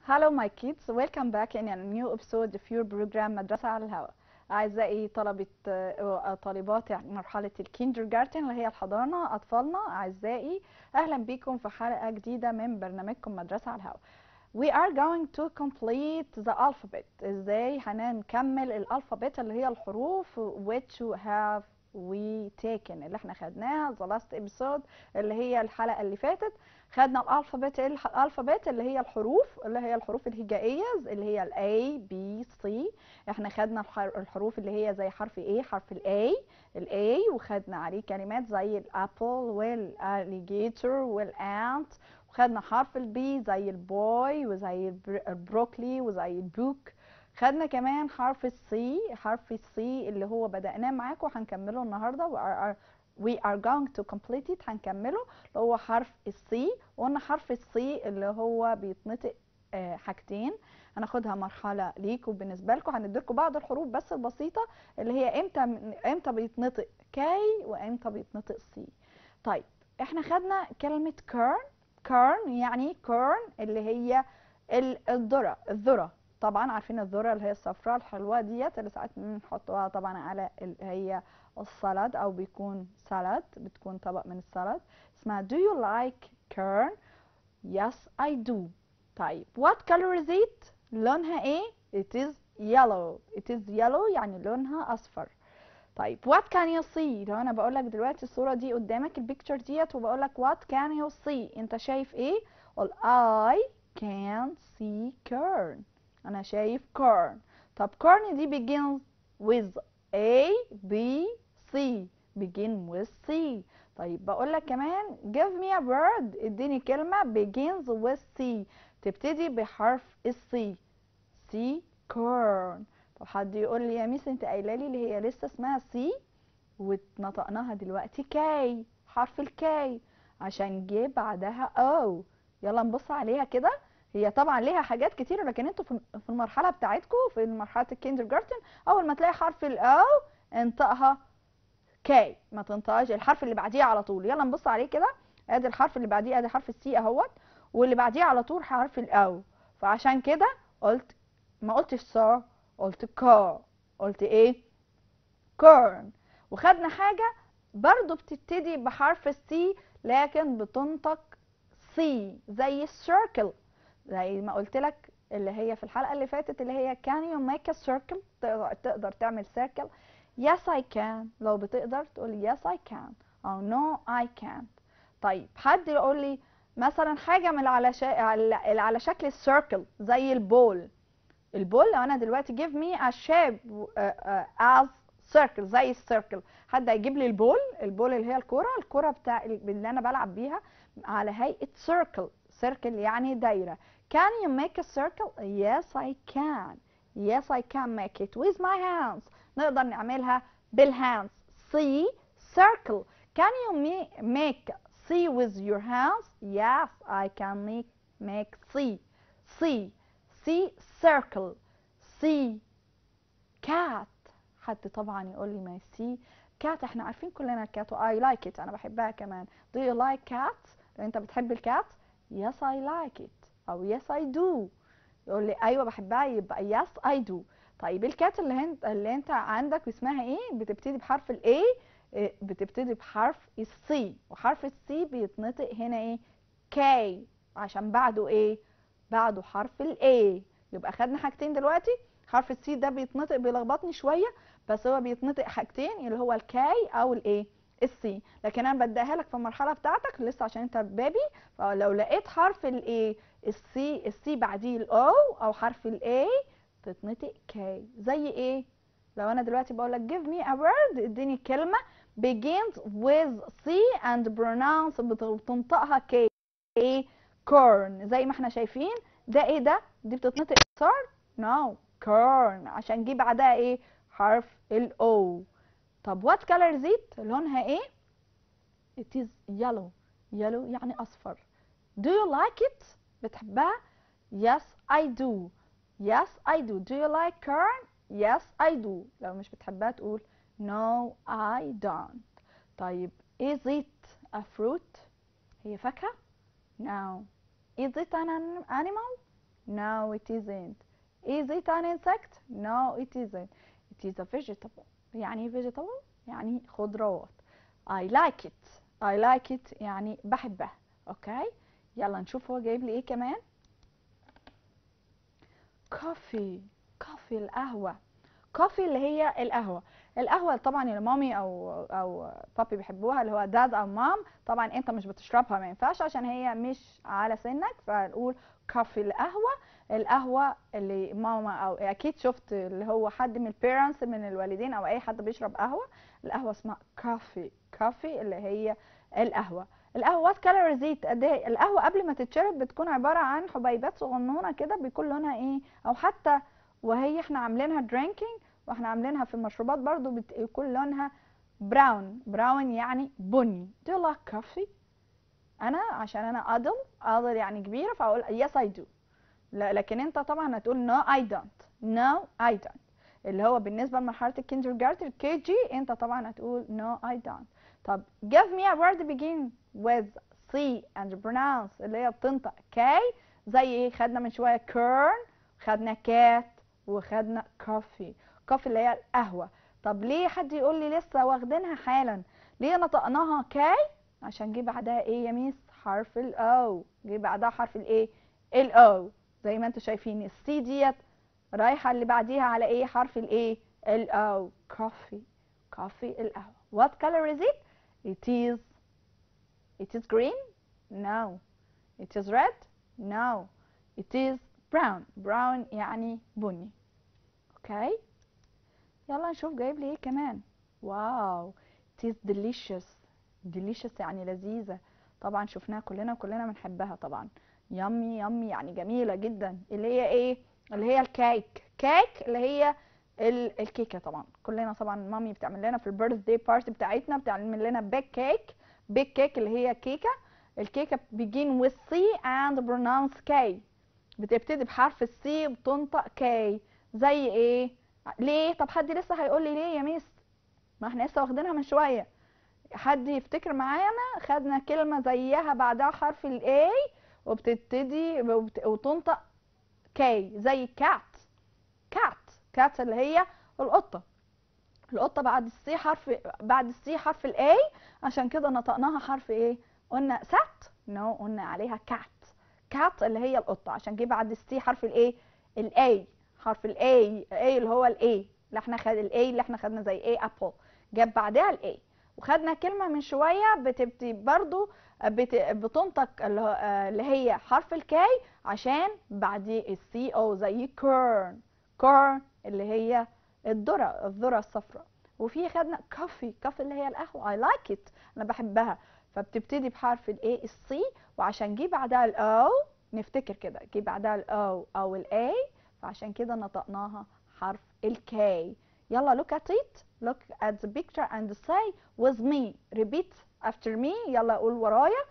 Hello my kids, welcome back in a new episode of your program مدرسة على الهواء. أعزائي طلبة آه، طالبات مرحلة الكيندر جارتن اللي هي الحضانة أطفالنا أعزائي أهلا بكم في حلقة جديدة من برنامجكم مدرسة على الهواء. We are going to complete the alphabet. إزاي هنكمل الألفابت اللي هي الحروف which have we taken اللي احنا خدناها the last episode اللي هي الحلقة اللي فاتت خدنا الالفابت الالفابت اللي هي الحروف اللي هي الحروف الهجائيه اللي هي الاي بي سي احنا خدنا الحر- الحروف اللي هي زي حرف ايه حرف الاي الاي وخدنا عليه كلمات زي الابل والاليجيتور والانت وخدنا حرف البي زي البوي وزي البر- البروكلي وزي البوك خدنا كمان حرف السي حرف السي اللي هو بدأناه معاكم هنكمله النهارده و are- we are going to complete it هنكمله اللي هو حرف السي وقلنا حرف السي اللي هو بيتنطق آه، حاجتين هناخدها مرحلة ليكوا بالنسبة لكم هنديلكوا بعض الحروف بس البسيطة اللي هي امتى امتى بيتنطق كاي وامتى بيتنطق سي طيب احنا خدنا كلمة كيرن كيرن يعني كيرن اللي هي ال- الذرة الذرة طبعا عارفين الذرة اللي هي الصفراء الحلوة ديت اللي ساعات بنحطوها طبعا على اللي هي السلطة او بيكون سلطة بتكون طبق من السلطة اسمها do you like kern yes I do طيب what color is it لونها ايه it is yellow it is yellow يعني لونها اصفر طيب what can you see لو انا بقول لك دلوقتي الصورة دي قدامك البيكتشر ديت وبقول لك what can you see انت شايف ايه قول I can see kern انا شايف kern طب kern دي begins with A B C begin with C طيب بقول لك كمان give me a word اديني كلمة begins with C تبتدي بحرف السي سي كورن طب حد يقول لي يا ميس انت قايله لي اللي هي لسه اسمها سي ونطقناها دلوقتي كاي حرف الكاي عشان جه بعدها او يلا نبص عليها كده هي طبعا ليها حاجات كتيرة لكن انتوا في في المرحلة بتاعتكم في مرحلة الكيندر جارتن اول ما تلاقي حرف الاو انطقها كاي ما تنطقش الحرف اللي بعديه على طول يلا نبص عليه كده ادي الحرف اللي بعديه ادي حرف السي اهوت واللي بعديه على طول حرف الاو فعشان كده قلت ما قلتش صا قلت كا قلت ايه كورن وخدنا حاجة برضو بتبتدي بحرف السي لكن بتنطق سي زي السيركل زي ما قلت لك اللي هي في الحلقة اللي فاتت اللي هي can you make a circle تقدر, تقدر تعمل circle yes I can لو بتقدر تقول yes I can أو no I can't طيب حد يقول لي مثلا حاجة من اللي على, شا... اللي على شكل السيركل زي البول البول لو انا دلوقتي give me a shape uh, uh, as circle زي السيركل حد هيجيب لي البول البول اللي هي الكرة الكرة بتاع اللي انا بلعب بيها على هيئة circle circle يعني دايرة can you make a circle yes I can yes I can make it with my hands نقدر نعملها بالهاندز see circle can you ma- make see with your hands yes I can make make see see see circle see cat حد طبعا يقول لي ما see cat احنا عارفين كلنا الكات و I like it انا بحبها كمان do you like cats لو انت بتحب الكات yes I like it او yes I do يقول لي ايوه بحبها يبقى yes I do طيب الكات اللي انت اللي انت عندك اسمها ايه بتبتدي بحرف الاي بتبتدي بحرف السي وحرف السي بيتنطق هنا ايه كاي عشان بعده ايه بعده حرف الاي يبقى خدنا حاجتين دلوقتي حرف السي ده بيتنطق بيلخبطني شويه بس هو بيتنطق حاجتين اللي هو الكاي او الايه السي لكن انا بديها لك في المرحله بتاعتك لسه عشان انت بيبي فلو لقيت حرف الايه السي السي بعديه الاو او حرف الاي تتنطق كاي زي ايه لو انا دلوقتي بقول لك give me a word اديني كلمه begins with C and pronounce بتنطقها كي ايه corn زي ما احنا شايفين ده ايه ده دي بتتنطق صار no corn عشان جه بعدها ايه حرف الاو طب what color is it لونها ايه it is yellow yellow يعني اصفر do you like it بتحبها yes I do yes I do do you like corn yes I do لو مش بتحبها تقول no I don't طيب is it a fruit هي فاكهة no is it an an- animal No, it isn't. Is it an insect? No, it isn't. It is a vegetable. يعني إيه vegetable يعني خضروات. I like it. I like it يعني بحبها. اوكي يلا نشوف هو جايب لي ايه كمان كوفي كوفي القهوة كوفي اللي هي القهوة القهوة طبعا اللي مامي او او بابي بيحبوها اللي هو داد او مام طبعا انت مش بتشربها ما ينفعش عشان هي مش على سنك فنقول كوفي القهوة القهوة اللي ماما او اكيد شفت اللي هو حد من البيرنتس من الوالدين او اي حد بيشرب قهوة القهوة اسمها كوفي كوفي اللي هي القهوة القهوة وات كالوريز ات قد ايه القهوة قبل ما تتشرب بتكون عبارة عن حبيبات صغنونة كده بيكون لونها ايه او حتى وهي احنا عاملينها درينكينج واحنا عاملينها في المشروبات برضو بيكون لونها براون براون يعني بني do you like coffee انا عشان انا ادل ادل يعني كبيرة فاقول yes I do لا لكن انت طبعا هتقول no I don't no I don't اللي هو بالنسبة لمرحلة الكيندر جارتن كي جي انت طبعا هتقول no I don't طب give me a word begin with C and pronounce اللي هي بتنطق كاي زي ايه خدنا من شوية كيرن خدنا كات وخدنا كوفي كوفي اللي هي القهوة طب ليه حد يقول لي لسه واخدينها حالا ليه نطقناها كاي عشان جه بعدها ايه يا ميس حرف الاو جه بعدها حرف الايه الاو زي ما انتم شايفين السي ديت رايحة اللي بعديها على ايه حرف الايه الاو كوفي كوفي القهوة what color is it it is it is green no it is red no it is brown brown يعني بني اوكي يلا نشوف جايب لي ايه كمان واو it is delicious delicious يعني لذيذة طبعا شفناها كلنا وكلنا بنحبها طبعا يمي يمي يعني جميلة جدا اللي هي ايه اللي هي الكيك كيك اللي هي ال- الكيكه طبعا كلنا طبعا مامي بتعمل لنا في البيرث داي بارتي بتاعتنا بتعمل لنا بيك كيك بيك كيك اللي هي كيكه الكيكه begin with C and pronounce K بتبتدي بحرف السي وبتنطق كي زي ايه ليه طب حد لسه هيقول لي ليه يا ميس ما احنا لسه واخدينها من شويه حد يفتكر معانا خدنا كلمه زيها بعدها حرف الاي وبتبتدي وبت- وتنطق كي زي كات كات كات اللي هي القطه القطه بعد السي حرف بعد السي حرف الاي عشان كده نطقناها حرف ايه قلنا سات نو no, قلنا عليها كات كات اللي هي القطه عشان جه بعد السي حرف الايه الاي حرف الاي اي اللي هو الاي اللي احنا خد الاي اللي احنا خدنا زي ايه ابل جاب بعدها الاي وخدنا كلمه من شويه بتبتدي برضو بت... بتنطق اللي هو- آه، اللي هي حرف الكاي عشان بعديه السي او زي كورن كورن اللي هي الذره الذره الصفراء وفي خدنا كوفي كوفي اللي هي القهوه اي لايك ات انا بحبها فبتبتدي بحرف الاي السي وعشان جه بعدها الاو نفتكر كده جه بعدها الاو او الاي فعشان كده نطقناها حرف الكي يلا look at it look at the picture and say with me repeat after me يلا قول ورايا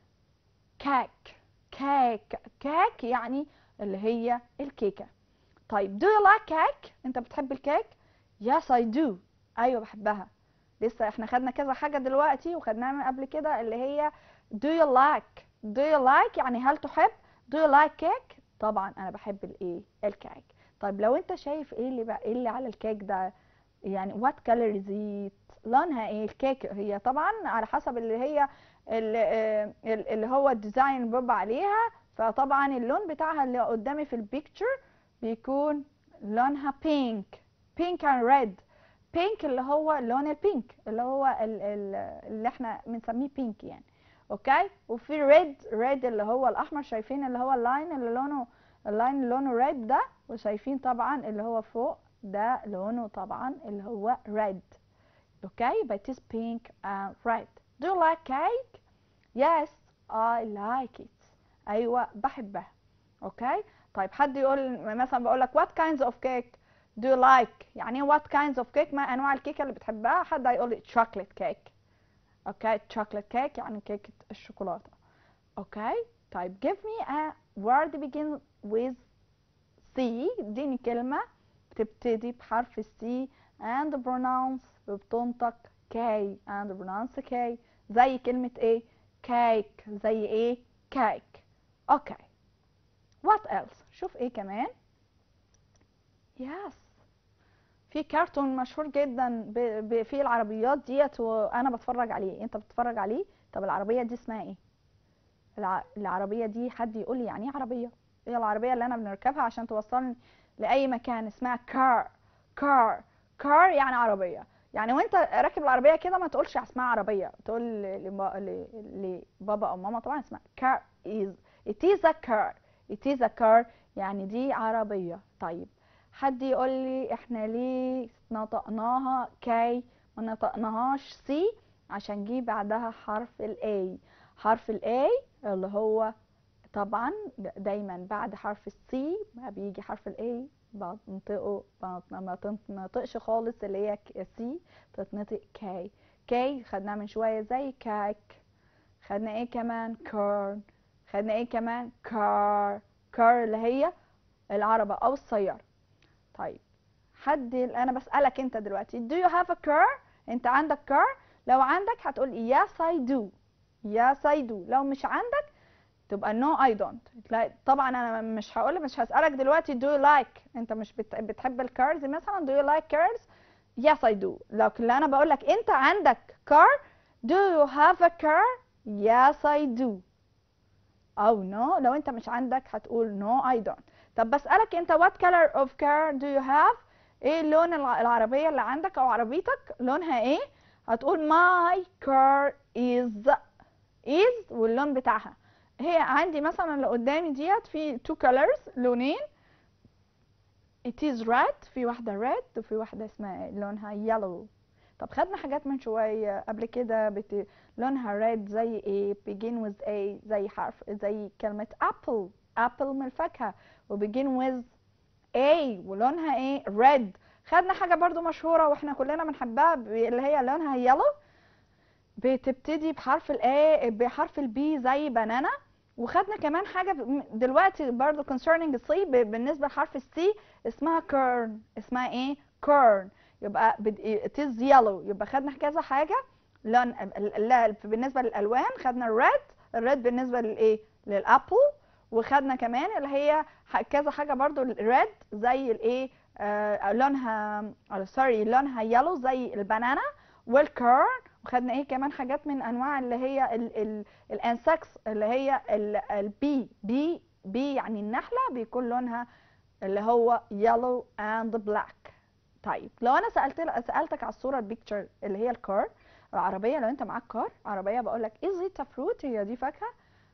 كاك كاك كاك يعني اللي هي الكيكة طيب do you like cake انت بتحب الكيك yes I do ايوه بحبها لسه احنا خدنا كذا حاجة دلوقتي وخدناها من قبل كده اللي هي do you like do you like يعني هل تحب do you like cake طبعا انا بحب الايه الكيك طيب لو انت شايف ايه اللي بقى ايه اللي على الكيك ده يعني what color is it لونها ايه الكيك هي طبعا على حسب اللي هي اللي, آه، اللي هو الديزاين اللي بيبقى عليها فطبعا اللون بتاعها اللي قدامي في البيكتشر بيكون لونها بينك بينك اند ريد بينك اللي هو لون البينك اللي هو ال- ال- اللي احنا بنسميه بينك يعني اوكي وفي ريد ريد اللي هو الاحمر شايفين اللي هو اللاين اللي لونه اللاين اللي لونه ريد ده وشايفين طبعا اللي هو فوق ده لونه طبعا اللي هو red okay but it's pink and red do you like cake yes I like it ايوه بحبها اوكي طيب حد يقول مثلا بقول لك what kinds of cake do you like يعني ايه what kinds of cake ما انواع الكيكه اللي بتحبها حد هيقول لي chocolate cake اوكي chocolate cake يعني كيكه الشوكولاته اوكي طيب give me a word begin with C اديني كلمه بتبتدي بحرف السي and pronounce بتنطق K and pronounce K زي كلمة ايه؟ كيك زي ايه؟ كيك اوكي what else شوف ايه كمان يس في كرتون مشهور جدا ب... ب... في العربيات ديت وانا بتفرج عليه انت بتتفرج عليه طب العربيه دي اسمها ايه الع... العربيه دي حد يقول لي يعني ايه عربيه هي العربيه اللي انا بنركبها عشان توصلني لاي مكان اسمها كار كار كار يعني عربيه يعني وانت راكب العربيه كده ما تقولش اسمها عربيه تقول لب- ل- لبابا او ماما طبعا اسمها car is it is a car it is a car يعني دي عربيه طيب حد يقول لي احنا ليه نطقناها كي ما نطقناهاش سي عشان جه بعدها حرف الاي حرف الاي اللي هو طبعا دايما بعد حرف السي ما بيجي حرف الاي بنطقه بنط- ما تنطقش خالص اللي هي سي تتنطق كاي كاي خدناها من شويه زي كاك خدنا ايه كمان كورن خدنا ايه كمان كار كار اللي هي العربة او السيارة طيب حد انا بسألك انت دلوقتي do you have a car انت عندك car لو عندك هتقول yes I do yes I do لو مش عندك تبقى no I don't لا طبعا انا مش هقول مش هسألك دلوقتي do you like انت مش بت- بتحب الكارز مثلا do you like cars yes I do لكن اللي انا بقول لك انت عندك car do you have a car yes I do او no لو انت مش عندك هتقول no I don't طب بسألك انت what color of car do you have ايه لون الع- العربية اللي عندك او عربيتك لونها ايه هتقول my car is is واللون بتاعها هي عندي مثلا اللي قدامي ديت في two colors لونين it is red في واحدة red وفي واحدة اسمها لونها yellow طب خدنا حاجات من شوية قبل كده بت... لونها red زي ايه begin with a زي حرف زي كلمة apple apple من الفاكهة و begin with a ولونها ايه red خدنا حاجة برضو مشهورة واحنا كلنا بنحبها ب- اللي هي لونها yellow بتبتدي بحرف الاي بحرف البي زي بنانا وخدنا كمان حاجة ب- دلوقتي برضو concerning الصي ب- بالنسبة لحرف السي اسمها kern اسمها ايه kern يبقى بد- it is yellow يبقى خدنا كذا حاجة لون ال- ال- بالنسبة للألوان خدنا الريد الريد بالنسبة للايه للأبل وخدنا كمان اللي هي ح- كذا حاجة برضو الريد زي الايه آه لونها سوري لونها يلو زي البنانا والكيرن وخدنا ايه كمان حاجات من انواع اللي هي ال ال الانسكس اللي هي ال- البي بي بي يعني النحلة بيكون لونها اللي هو yellow and black طيب لو انا سالت سالتك على الصوره البيكتشر اللي هي الكار العربيه لو انت معاك كار عربيه بقول لك is it a fruit هي دي فاكهه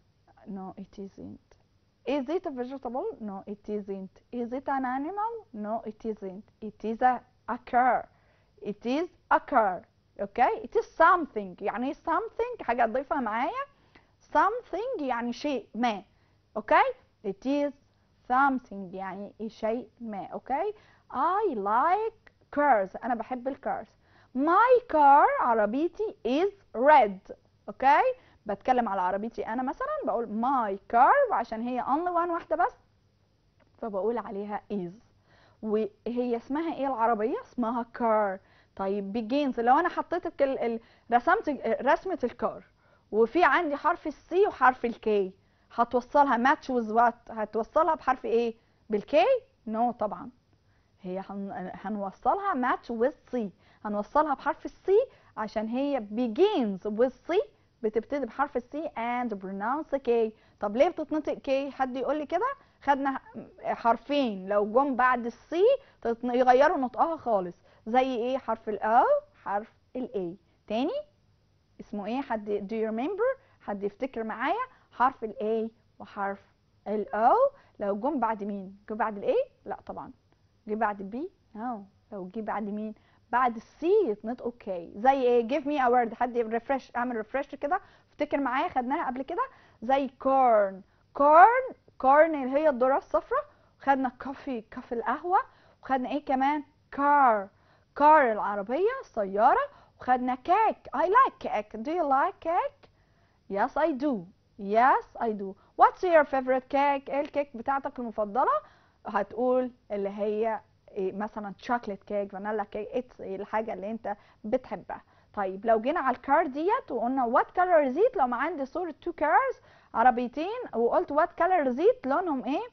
no it isn't is it a vegetable no it isn't is it an animal no it isn't it is a, a car it is a car okay it is something يعني ايه something حاجه تضيفها معايا something يعني شيء ما okay it is something يعني شيء ما okay I like cars أنا بحب الكارز my car عربيتي is red اوكي بتكلم على عربيتي أنا مثلا بقول my car وعشان هي only one واحدة بس فبقول عليها is وهي اسمها ايه العربية اسمها car طيب begins لو انا حطيت ال... ال... رسمت رسمة الكار وفي عندي حرف السي وحرف الكي هتوصلها match with what هتوصلها بحرف ايه بالكي نو no, طبعا هي هن... هنوصلها match with C هنوصلها بحرف السي عشان هي begins with C بتبتدي بحرف السي and pronounce K طب ليه بتتنطق K حد يقول لي كده خدنا حرفين لو جم بعد السي يغيروا نطقها خالص زي ايه حرف الاو حرف الاي تاني اسمه ايه حد do you remember حد يفتكر معايا حرف الاي وحرف الاو لو جم بعد مين جم بعد الاي لا طبعا جه بعد البي نو لو جه بعد مين بعد السي يتنطق اوكي زي ايه give me a word حد ريفرش اعمل ريفرش كده افتكر معايا خدناها قبل كده زي corn corn corn اللي هي الذره الصفراء خدنا كوفي كوفي القهوه وخدنا ايه كمان car car العربيه سياره وخدنا كيك I like cake do you like cake yes I do yes I do what's your favorite cake ايه الكيك بتاعتك المفضله هتقول اللي هي إيه مثلا شوكليت كيك فانيلا كيك اتس الحاجه اللي انت بتحبها طيب لو جينا على الكار ديت وقلنا وات كلر زيت لو ما عندي صوره تو كارز عربيتين وقلت وات كلر زيت لونهم ايه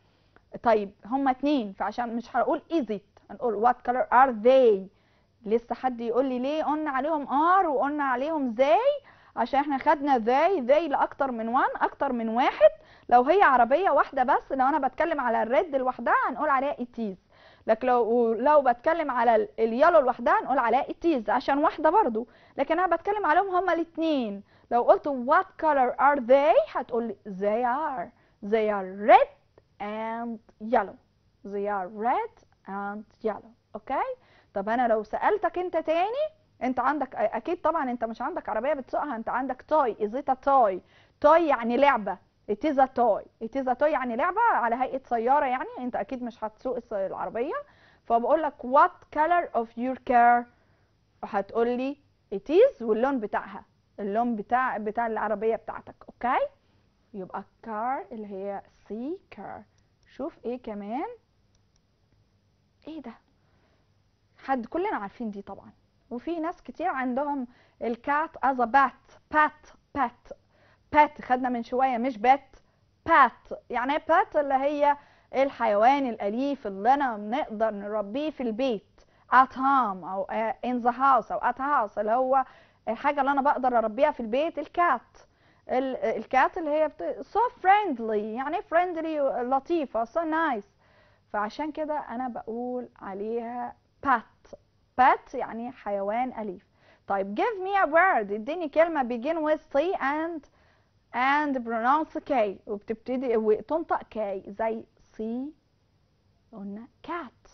طيب هما اتنين فعشان مش هنقول is it هنقول what color are they لسه حد يقول لي ليه قلنا عليهم are وقلنا عليهم they عشان احنا خدنا they they لاكتر من one اكتر من واحد لو هي عربية واحدة بس لو انا بتكلم على الريد لوحدها هنقول عليها it is لكن لو لو بتكلم على ال- اليالو لوحدها نقول عليها it is عشان واحدة برضو لكن انا بتكلم عليهم هما الاتنين لو قلت what color are they هتقول لي they are they are red and yellow they are red and yellow اوكي طب انا لو سألتك انت تاني انت عندك اكيد طبعا انت مش عندك عربية بتسوقها انت عندك توي is it a toy توي يعني لعبة it is a toy it is a toy يعني لعبة على هيئة سيارة يعني انت اكيد مش هتسوق الس- العربية فبقول لك what color of your car هتقول لي it is واللون بتاعها اللون بتاع بتاع العربية بتاعتك اوكي يبقى car اللي هي C car شوف ايه كمان ايه ده حد كلنا عارفين دي طبعا وفي ناس كتير عندهم الكات as a bat بات بات بات خدنا من شوية مش بات بات يعني ايه بات اللي هي الحيوان الأليف اللي أنا نقدر نربيه في البيت at home أو آه، in the house أو at house اللي هو الحاجة اللي أنا بقدر أربيها في البيت الكات ال- الكات اللي هي بت... so friendly يعني إيه friendly لطيفة so nice فعشان كده أنا بقول عليها pet pet يعني حيوان أليف طيب give me a word اديني كلمة begin with C and and pronounce K وبتبتدي وتنطق K زي C قلنا cat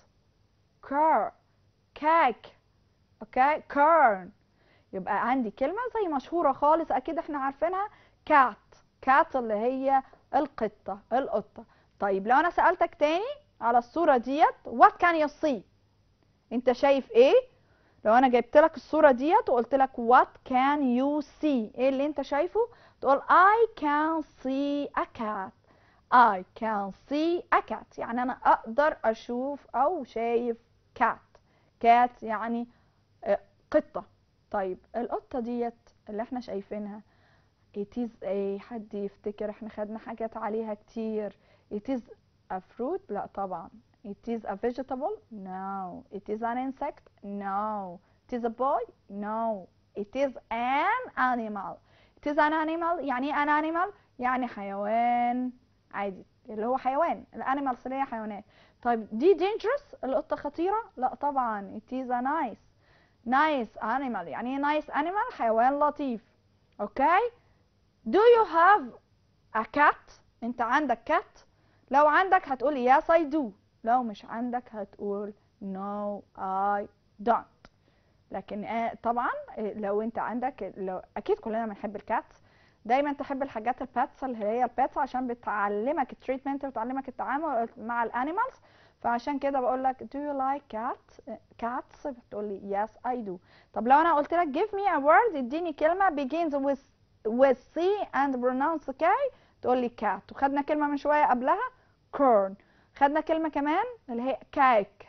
car cake اوكي corn يبقى عندي كلمة زي مشهورة خالص أكيد احنا عارفينها كات كات اللي هي القطة القطة طيب لو أنا سألتك تاني على الصورة ديت what can you see انت شايف ايه لو انا جبت لك الصورة ديت وقلت لك what can you see ايه اللي انت شايفه تقول I can see a cat I can see a cat يعني انا اقدر اشوف او شايف cat cat يعني آه، قطة طيب القطة ديت اللي احنا شايفينها it is a حد يفتكر احنا خدنا حاجات عليها كتير it is a fruit لا طبعا it is a vegetable no it is an insect no it is a boy no it is an animal it is an animal يعني ايه an animal يعني حيوان عادي اللي هو حيوان الانيمالز اللي هي حيوانات طيب دي dangerous القطة خطيرة لا طبعا it is a nice nice animal يعني ايه nice animal حيوان لطيف اوكي do you have a cat انت عندك cat لو عندك هتقول yes I do لو مش عندك هتقول no I don't لكن آه، طبعا آه، لو انت عندك لو اكيد كلنا بنحب الكات دايما تحب الحاجات الباتس اللي هي الباتس عشان بتعلمك التريتمنت وتعلمك التعامل مع الانيمالز فعشان كده بقول لك do you like cat cats بتقول لي yes I do طب لو انا قلت لك give me a word اديني كلمة begins with with C and pronounce K تقول لي cat وخدنا كلمة من شوية قبلها corn خدنا كلمة كمان اللي هي cake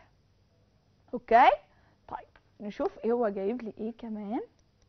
اوكي طيب نشوف ايه هو جايب لي ايه كمان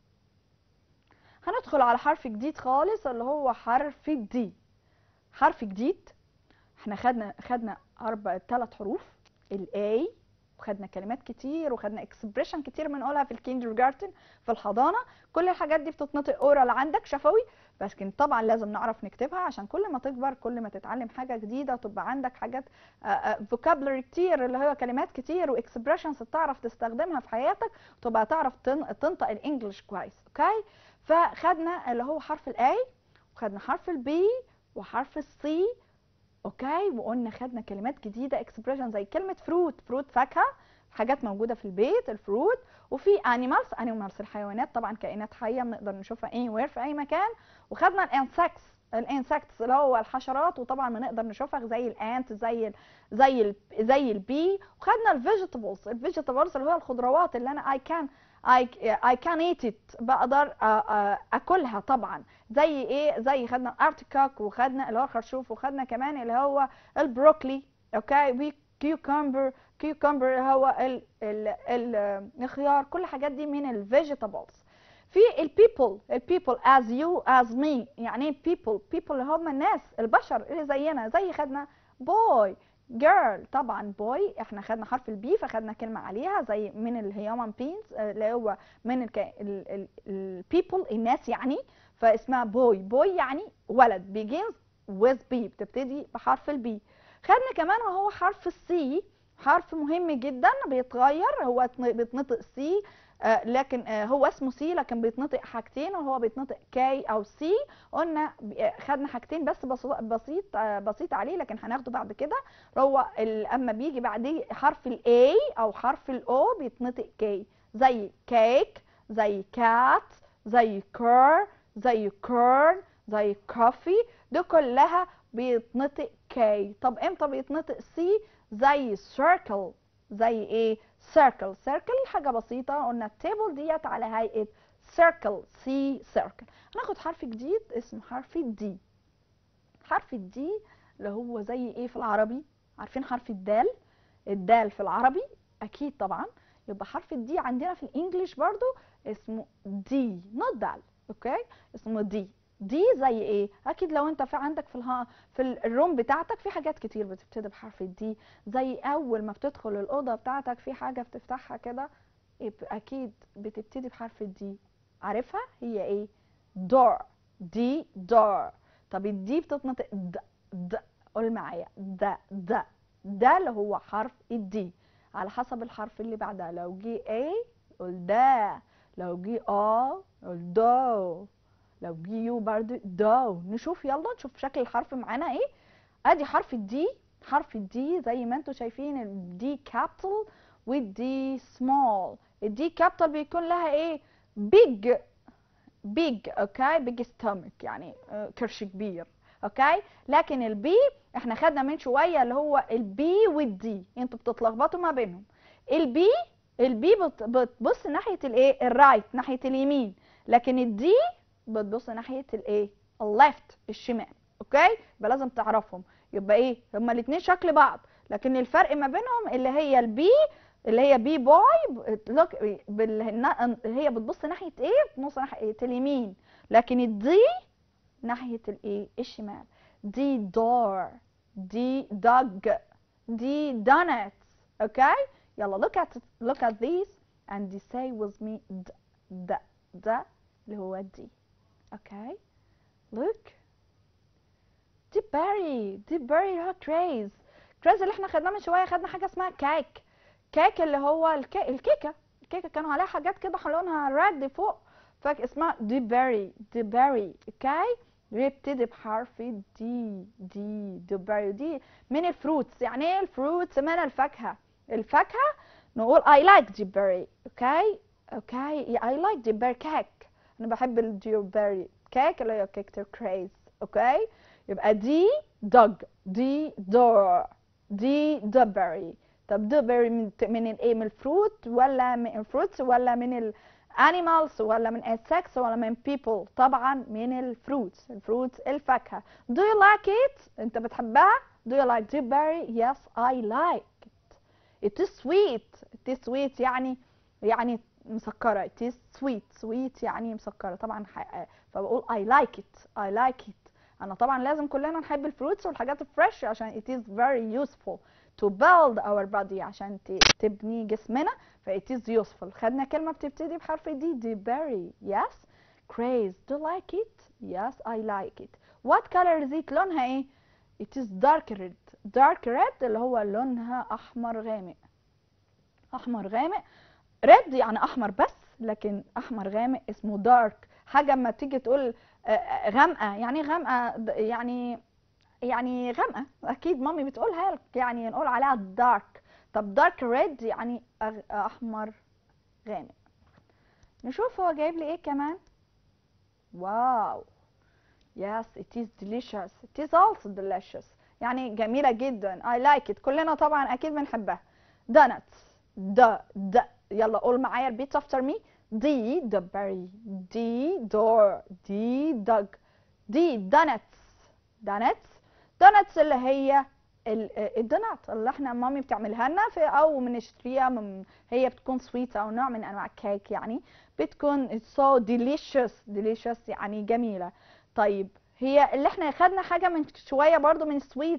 هندخل على حرف جديد خالص اللي هو حرف الدي حرف جديد احنا خدنا خدنا اربع ثلاث حروف الاي وخدنا كلمات كتير وخدنا اكسبريشن كتير بنقولها في الكيندر جارتن في الحضانه كل الحاجات دي بتتنطق اورال عندك شفوي بس كن طبعا لازم نعرف نكتبها عشان كل ما تكبر كل ما تتعلم حاجه جديده وتبقى عندك حاجات فوكابلري كتير اللي هو كلمات كتير واكسبريشنز تعرف تستخدمها في حياتك وتبقى تعرف تن- تنطق الانجليش كويس اوكي فخدنا اللي هو حرف الاي وخدنا حرف البي وحرف السي اوكي وقلنا خدنا كلمات جديده اكسبريشن زي كلمه فروت فروت فاكهه حاجات موجوده في البيت الفروت وفي انيمالز انيمالز الحيوانات طبعا كائنات حيه بنقدر نشوفها اي وير في اي مكان وخدنا الانسكتس الانسكتس اللي هو الحشرات وطبعا بنقدر نشوفها زي الانت زي ال زي ال زي البي وخدنا الفيجيتابلز الفيجيتابلز اللي هو الخضروات اللي انا اي كان اي اي كان ايت ات بقدر أ- أ- اكلها طبعا زي ايه زي خدنا الارتيكوك وخدنا اللي هو الخرشوف وخدنا كمان اللي هو البروكلي اوكي وكيوكمبر كيوكمبر اللي هو ال ال ال الخيار كل الحاجات دي من الفيجيتابلز في البيبل البيبل as you as me يعني ايه people people اللي هم الناس البشر اللي زينا زي خدنا boy girl طبعا boy احنا خدنا حرف البي فخدنا كلمة عليها زي من الهيومن بينز اللي هو من البيبل الناس يعني فاسمها boy boy يعني ولد begins with B بتبتدي بحرف البي خدنا كمان وهو حرف السي حرف مهم جدا بيتغير هو اتن- بيتنطق سي آه لكن آه هو اسمه سي لكن بيتنطق حاجتين وهو بيتنطق كي او سي قلنا ب- آه، خدنا حاجتين بس بس- بسيط آه بسيط عليه لكن هناخده بعد كده هو ال- اما بيجي بعديه حرف الاي او حرف الاو بيتنطق كي زي كيك زي كات زي كير زي كيرن زي كوفي دي كلها بيتنطق كي طب امتى بيتنطق سي زي circle زي ايه circle circle حاجة بسيطة قلنا التيبل ديت على هيئة circle سي circle هناخد حرف جديد اسمه حرف الدي حرف الدي اللي هو زي ايه في العربي عارفين حرف الدال الدال في العربي اكيد طبعا يبقى حرف الدي عندنا في الانجليش برضو اسمه دي نوت دال اوكي اسمه دي دي زي ايه اكيد لو انت في عندك في الها في الروم بتاعتك في حاجات كتير بتبتدي بحرف الدي زي اول ما بتدخل الاوضه بتاعتك في حاجه بتفتحها كده يبقى اكيد بتبتدي بحرف الدي عارفها هي ايه دور دي دور طب الدي بتتنطق د د قول معايا د د ده اللي هو حرف الدي على حسب الحرف اللي بعدها لو جه ايه قول دا لو جه اه قول دو لو جه يو برضو دو نشوف يلا نشوف شكل الحرف معانا ايه ادي حرف الدي حرف الدي زي ما انتم شايفين الدي كابيتال والدي سمول الدي كابيتال بيكون لها ايه بيج بيج اوكي بيج ستومك يعني آه، كرش كبير اوكي لكن البي احنا خدنا من شويه اللي هو البي والدي انتوا بتتلخبطوا ما بينهم البي البي بت- بتبص ناحيه الايه الرايت ناحيه اليمين لكن الدي بتبص ناحيه الايه الليفت الشمال اوكي يبقى لازم تعرفهم يبقى ايه هما الاثنين شكل بعض لكن الفرق ما بينهم اللي هي البي اللي هي بي بوي لوك هي بتبص ناحيه ايه بتبص ناحيه اليمين لكن الدي ناحيه الايه الشمال دي دور دي دوج دي donuts اوكي يلا look at look at these and say with me د د د اللي هو دي اوكي look دي باري دي باري اللي هو كريز كريز اللي احنا خدناه من شويه خدنا حاجه اسمها كيك كيك اللي هو الكي... الكيكه الكيكه كانوا عليها حاجات كده لونها ريد فوق فاك اسمها دي باري دي باري اوكي بيبتدي بحرف دي دي دي باري دي من الفروتس يعني ايه الفروتس من الفاكهه الفاكهه نقول I like دي باري اوكي اوكي I like دي باري كيك انا بحب الدي باري كيك اللي هي كيكه الكريز اوكي يبقى دي دوج دي دور دي دبري طب دبري من من الايه من الفروت ولا من الفروتس ولا من الانيمالز ولا من insects ولا من people طبعا من الفروتس الفروتس الفاكهه do you like it انت بتحبها do you like dewberry yes I like it it is sweet it is sweet يعني يعني مسكرة it is sweet sweet يعني مسكرة طبعا ح- فبقول I like it I like it انا طبعا لازم كلنا نحب الفروتس والحاجات الفريش عشان it is very useful to build our body عشان ت- تبني جسمنا ف it is useful خدنا كلمة بتبتدي بحرف دي دي berry yes craze do you like it yes I like it what color is it لونها ايه it is dark red dark red اللي هو لونها احمر غامق احمر غامق ريد يعني احمر بس لكن احمر غامق اسمه دارك حاجه اما تيجي تقول آه، آه، غامقه يعني غامقه د- يعني يعني غامقه اكيد مامي بتقولها لك يعني نقول عليها دارك طب دارك ريد يعني أغ- احمر غامق نشوف هو جايب لي ايه كمان واو yes it is delicious it is also delicious يعني جميلة جدا I like it كلنا طبعا أكيد بنحبها donuts د د يلا قول معايا repeat after me دي the berry دي door دي dog دي donuts donuts donuts اللي هي ال- الدونات اللي احنا مامي بتعملها لنا في او بنشتريها من هي بتكون سويت او نوع من انواع الكيك يعني بتكون so delicious delicious يعني جميلة طيب هي اللي احنا خدنا حاجة من شوية برضو من سويتس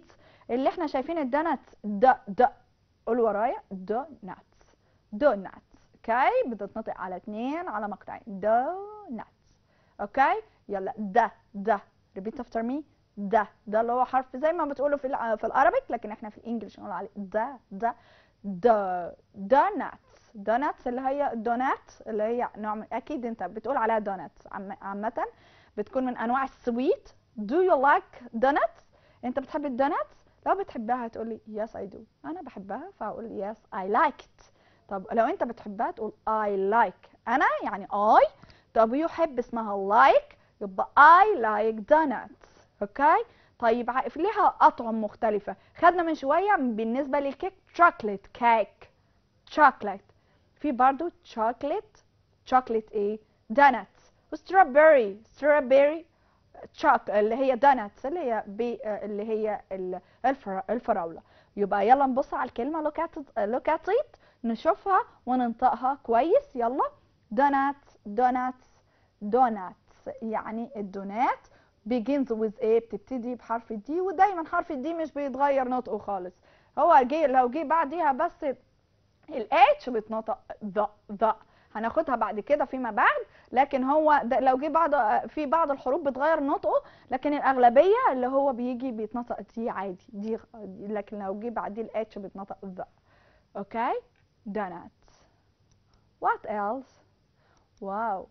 اللي احنا شايفين الدوناتس د د قول ورايا دوناتس دوناتس اوكي بتتنطق على اتنين على مقطعين دوناتس اوكي يلا ده ده ريبيت افتر مي ده ده اللي هو حرف زي ما بتقولوا في الع- في الارابيك لكن احنا في الانجليش نقول عليه ده ده ده دوناتس دوناتس اللي هي دونات اللي هي نوع من اكيد انت بتقول عليها دوناتس عم- عامه بتكون من انواع السويت do you like donuts انت بتحب الدوناتس لو بتحبها هتقولي yes I do انا بحبها فهقول yes I like it طب لو انت بتحبها تقول I like انا يعني I طب يحب اسمها like يبقى I like donuts اوكي طيب ع- ليها اطعم مختلفه خدنا من شويه بالنسبه للكيك شوكليت كيك شوكليت في برضو شوكليت شوكليت ايه دوناتس وستروبري ستروبري تشوك اللي هي دوناتس اللي هي بي اللي هي ال- الفرا- الفراوله يبقى يلا نبص على الكلمه لوك ات لوك ات نشوفها وننطقها كويس يلا دوناتس دوناتس دوناتس يعني الدونات begins with ايه بتبتدي بحرف الدي ودايما حرف الدي مش بيتغير نطقه خالص هو جه لو جه بعديها بس الاتش بيتنطق ذا ذا هناخدها بعد كده فيما بعد لكن هو ده لو جه بعض في بعض الحروف بتغير نطقه لكن الاغلبيه اللي هو بيجي بيتنطق دي عادي دي لكن لو جه بعديه الاتش بيتنطق ذا اوكي donuts what else wow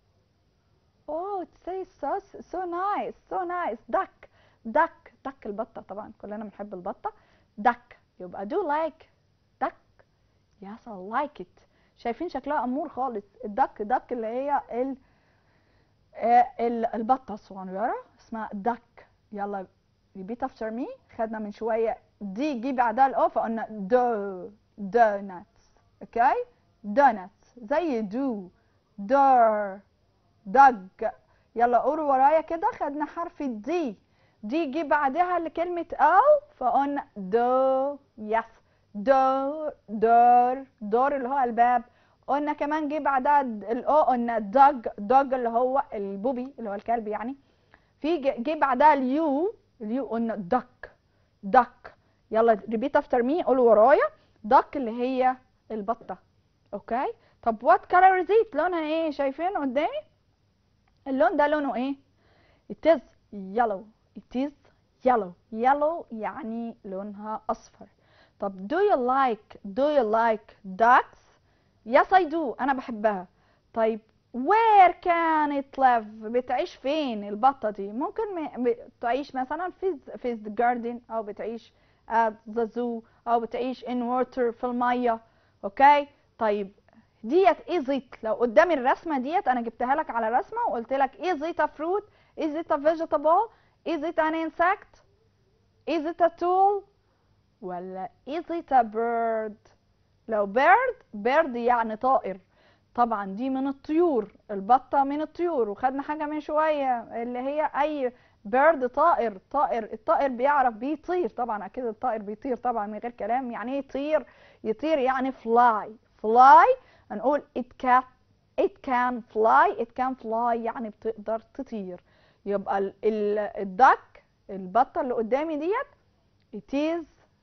oh it says so so nice so nice duck duck duck البطه طبعا كلنا بنحب البطه duck يبقى do like duck yes I like it شايفين شكلها امور خالص الدك دك اللي هي ال آه، ال- البطه الصغيره اسمها دك يلا repeat after me خدنا من شويه دي جي بعدها الاو فقلنا دو دوناتس اوكي دوناتس زي دو دور دج يلا قولوا ورايا كده خدنا حرف الدي دي جي بعدها لكلمة او فقلنا دو يس دور دور دور اللي هو الباب قلنا كمان جه بعدها د- الاو قلنا دوج دوج اللي هو البوبي اللي هو الكلب يعني في ج- جه بعدها اليو اليو قلنا دك دك يلا ريبيت افتر مي قولوا ورايا دك اللي هي البطه اوكي طب وات كلر از ات لونها ايه شايفين قدامي اللون ده لونه ايه it is yellow it is yellow yellow يعني لونها اصفر طب do you like do you like ducks yes I do انا بحبها طيب where can it live بتعيش فين البطة دي ممكن م- ب- تعيش مثلا في ز- في the garden او بتعيش at the zoo او بتعيش in water في المية اوكي طيب ديت is it لو قدامي الرسمة ديت انا جبتها لك على رسمة وقلت لك is it a fruit is it a vegetable is it an insect is it a tool ولا is it a bird لو bird bird يعني طائر طبعا دي من الطيور البطة من الطيور وخدنا حاجة من شوية اللي هي أي bird طائر طائر الطائر بيعرف بيطير طبعا أكيد الطائر بيطير طبعا من غير كلام يعني إيه يطير يطير يعني fly fly هنقول it can it can fly it can fly يعني بتقدر تطير يبقى ال- ال- الدك البطة اللي قدامي ديت it is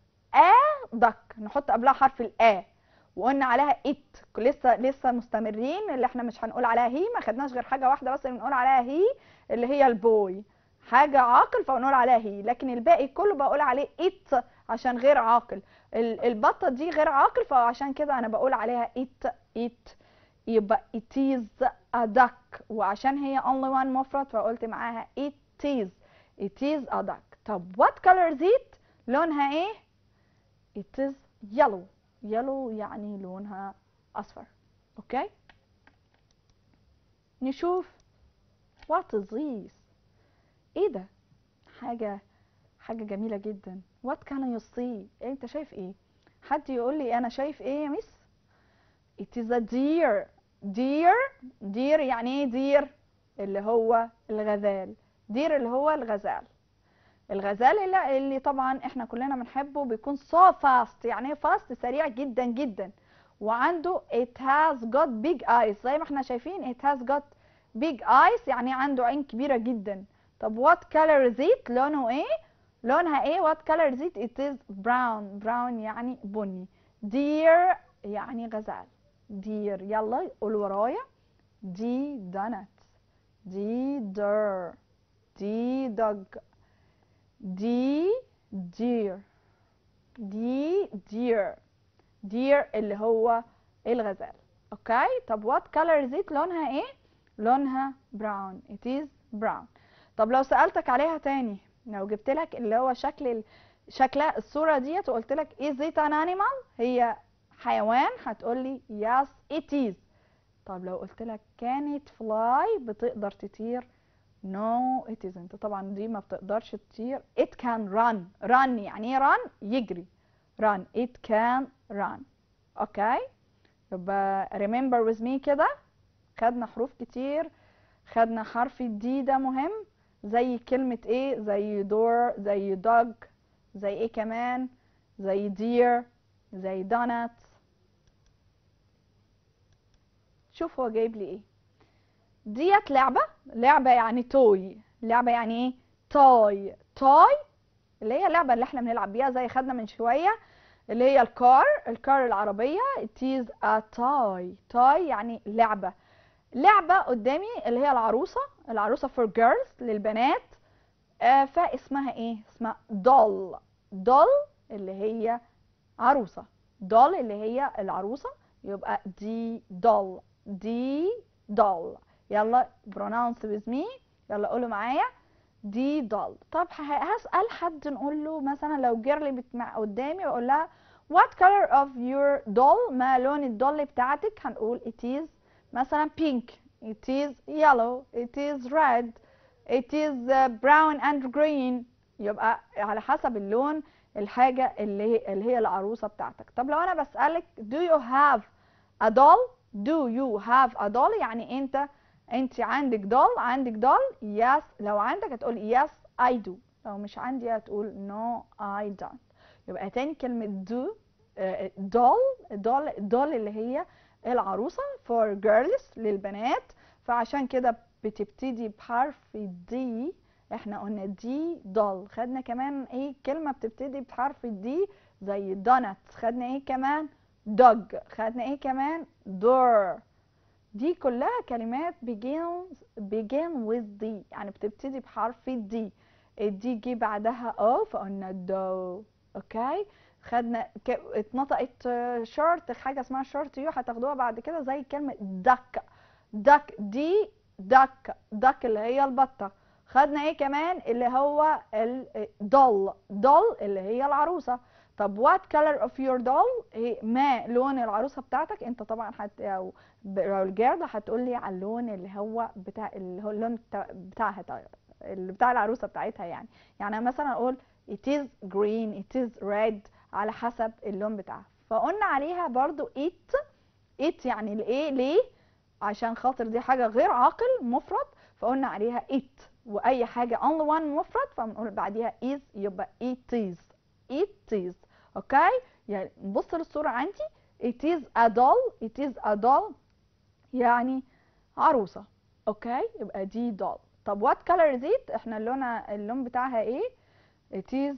a duck نحط قبلها حرف الآ وقلنا عليها it لسه لسه مستمرين اللي احنا مش هنقول عليها هي ما خدناش غير حاجه واحده بس اللي بنقول عليها هي اللي هي البوي حاجه عاقل فبنقول عليها هي لكن الباقي كله بقول عليه it عشان غير عاقل ال- البطه دي غير عاقل فعشان كده انا بقول عليها it it يبقى it is a duck وعشان هي only one مفرد فقلت معاها it is it is a duck طب what color is it لونها ايه it is yellow يلو يعني لونها اصفر اوكي نشوف what is this ايه ده حاجة حاجة جميلة جدا what can you see انت شايف ايه حد يقول لي انا شايف ايه يا مس it is a deer deer deer يعني ايه deer اللي هو الغزال deer اللي هو الغزال الغزال اللي, اللي طبعا احنا كلنا بنحبه بيكون so fast يعني ايه fast سريع جدا جدا وعنده it has got big eyes زي ما احنا شايفين it has got big eyes يعني عنده عين كبيرة جدا طب what color is it لونه ايه لونها ايه what color is it it is brown brown يعني بني deer يعني غزال deer يلا قول ورايا دي donuts دي در دي dog دي deer دي deer deer اللي هو الغزال اوكي طب what color is it لونها ايه لونها brown it is brown طب لو سألتك عليها تاني لو جبت لك اللي هو شكل ال- شكلها الصورة ديت وقلت لك is it an animal هي حيوان هتقول لي yes it is طب لو قلت لك can it fly بتقدر تطير no it isn't طبعا دي ما بتقدرش تطير it can run run يعني ايه run يجري run it can run اوكي يبقى remember with me كده خدنا حروف كتير خدنا حرف الدي ده مهم زي كلمة ايه زي دور زي dog زي ايه كمان زي deer زي donuts شوف هو جايب لي ايه ديت لعبة لعبة يعني توي لعبة يعني ايه توي توي اللي هي اللعبة اللي احنا بنلعب بيها زي خدنا من شوية اللي هي الكار الكار العربية it is a toy toy يعني لعبة لعبة قدامي اللي هي العروسة العروسة for girls للبنات آه فاسمها ايه اسمها doll doll اللي هي عروسة doll اللي هي العروسة يبقى دي doll دي doll يلا pronounce with me يلا قولوا معايا دي doll طب ه- هسأل حد نقول له مثلا لو جيرلي بتمع قدامي واقول لها what color of your doll ما لون الدول بتاعتك هنقول it is مثلا pink it is yellow it is red it is uh, brown and green يبقى على حسب اللون الحاجة اللي هي, اللي هي العروسة بتاعتك طب لو أنا بسألك do you have a doll do you have a doll يعني أنت أنت عندك doll عندك doll yes لو عندك هتقول yes I do لو مش عندي هتقول no I don't يبقى تاني كلمة do آه، doll doll doll اللي هي العروسة for girls للبنات فعشان كده بتبتدي بحرف الدي احنا قلنا دي doll خدنا كمان ايه كلمة بتبتدي بحرف الدي زي donuts خدنا ايه كمان dog خدنا ايه كمان door دي كلها كلمات begins begin with D يعني بتبتدي بحرف الدي الدي جه بعدها او فقلنا دو اوكي خدنا ك... اتنطقت شورت حاجه اسمها شورت يو هتاخدوها بعد كده زي كلمه دك دك دي دك دك اللي هي البطه خدنا ايه كمان اللي هو الدول دول اللي هي العروسه طب what color of your doll هي ما لون العروسه بتاعتك انت طبعا هت او ب- لو الجيرل هتقول لي على اللون اللي هو بتاع اللي هو اللون بتاع بتاعها اللي بتاع العروسه بتاعتها يعني يعني أنا مثلا اقول it is green it is red على حسب اللون بتاعها فقلنا عليها برضو it it يعني الايه ليه عشان خاطر دي حاجه غير عاقل مفرد فقلنا عليها it واي حاجه only one مفرد فبنقول بعديها is يبقى it is it is اوكي يعني نبص للصوره عندي it is a doll it is a doll يعني عروسه اوكي يبقى دي doll طب what color is it احنا اللون اللون بتاعها ايه it is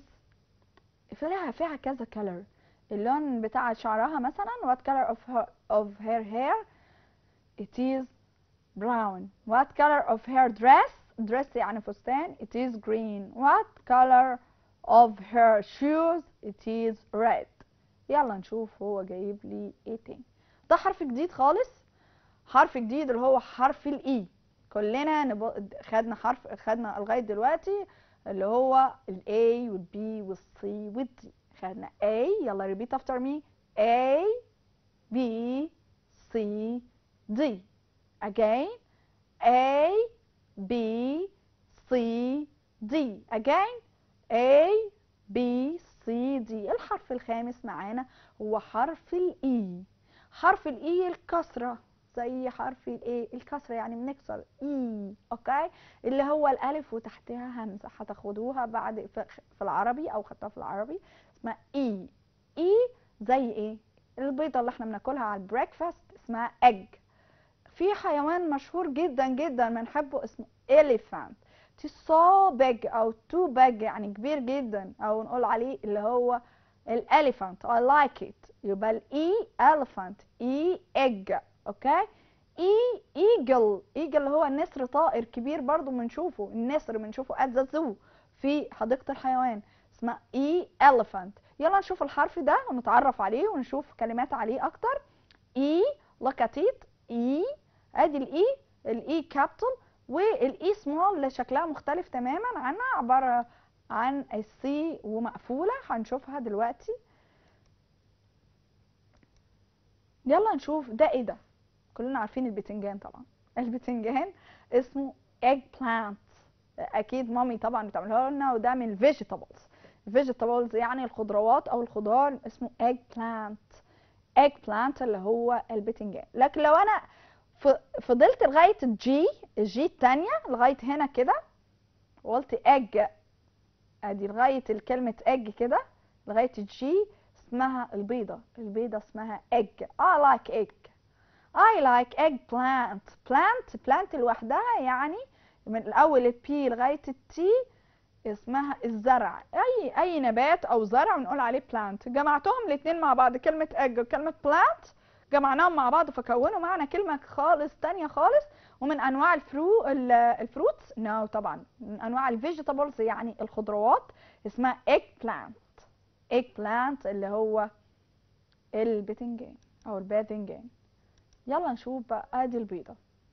فيها فيها كذا color اللون بتاع شعرها مثلا what color of her of her hair it is brown what color of her dress dress يعني فستان it is green what color of her shoes it is red يلا نشوف هو جايب لي ايه تاني ده حرف جديد خالص حرف جديد اللي هو حرف الاي كلنا نب... خدنا حرف خدنا لغايه دلوقتي اللي هو ال A وال B وال C وال D خدنا A يلا repeat after me A B C D again A B C D again A B C D الحرف الخامس معانا هو حرف الإي حرف الإي الكسرة زي حرف الايه الكسرة يعني بنكسر إي أوكي اللي هو الألف وتحتها همزة هتاخدوها بعد في في العربي أو خدتها في العربي اسمها إي إي زي إيه البيضة اللي احنا بناكلها على البريكفاست اسمها egg في حيوان مشهور جدا جدا بنحبه اسمه elephant it is so big أو too big يعني كبير جدا أو نقول عليه اللي هو الاليفانت I like it يبقى الاي elephant اي egg اوكي اي ايجل ايجل هو النسر طائر كبير برضو بنشوفه النسر بنشوفه at the zoo في حديقة الحيوان اسمها اي elephant يلا نشوف الحرف ده ونتعرف عليه ونشوف كلمات عليه اكتر اي look at it اي ادي الاي الاي كابيتال والاي سمول اللي شكلها مختلف تماما عنها عبارة عن السي ومقفولة هنشوفها دلوقتي يلا نشوف ده ايه ده كلنا عارفين البتنجان طبعا البتنجان اسمه egg plant اكيد مامي طبعا بتعملها لنا وده من vegetables vegetables يعني الخضروات او الخضار اسمه egg plant egg plant اللي هو البتنجان لكن لو انا ف- فضلت لغايه الجي الجي التانية لغايه هنا كده وقلت egg ادي لغايه الكلمه egg كده لغايه الجي اسمها البيضه البيضه اسمها egg I like egg I like eggplant plant plant لوحدها يعني من الاول البي لغايه التي اسمها الزرع اي اي نبات او زرع بنقول عليه plant جمعتهم الاثنين مع بعض كلمه egg وكلمه plant جمعناهم مع بعض فكونوا معنى كلمه خالص تانية خالص ومن انواع الفرو ال- الفروتس نو no, طبعا من انواع الفيجيتابلز يعني الخضروات اسمها eggplant eggplant اللي هو البتنجان او الباذنجان يلا نشوف بقى ادي البيضه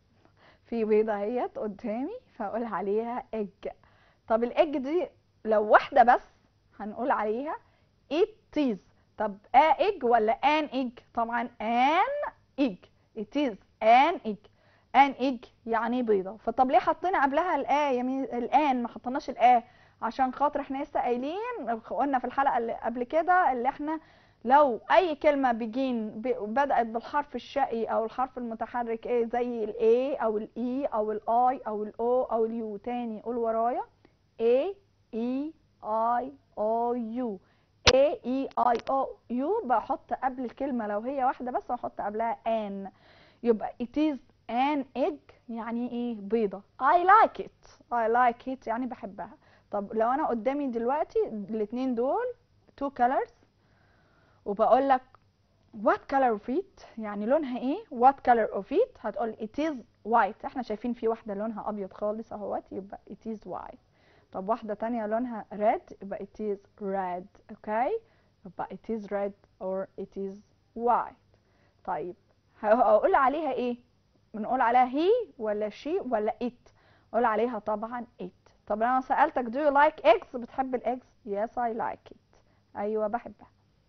في بيضه اهيت قدامي فاقول عليها اج طب الاج دي لو واحده بس هنقول عليها it is طب ا اج ولا ان اج طبعا ان اج it is an egg an egg يعني بيضه فطب ليه حطينا قبلها الا يمين الان ما حطيناش الا عشان خاطر احنا لسه قايلين قلنا في الحلقه اللي قبل كده اللي احنا لو اي كلمه بيجين ب- بدات بالحرف الشقي او الحرف المتحرك ايه زي الاي او الاي او الاي او الاو او اليو تاني قول ورايا A E I O U A E I O U بحط قبل الكلمة لو هي واحدة بس بحط قبلها an يبقى it is an egg يعني ايه بيضة I like it I like it يعني بحبها طب لو انا قدامي دلوقتي الاتنين دول two colors وبقول لك what color of it يعني لونها ايه what color of it هتقول it is white احنا شايفين في واحدة لونها ابيض خالص اهوت يبقى it is white طب واحدة تانية لونها red يبقى it is red اوكي يبقى it is red or it is white طيب هقول عليها ايه بنقول عليها he ولا she ولا it اقول عليها طبعا it طب لو انا سألتك do you like eggs بتحب الاجز yes I like it ايوه بحبها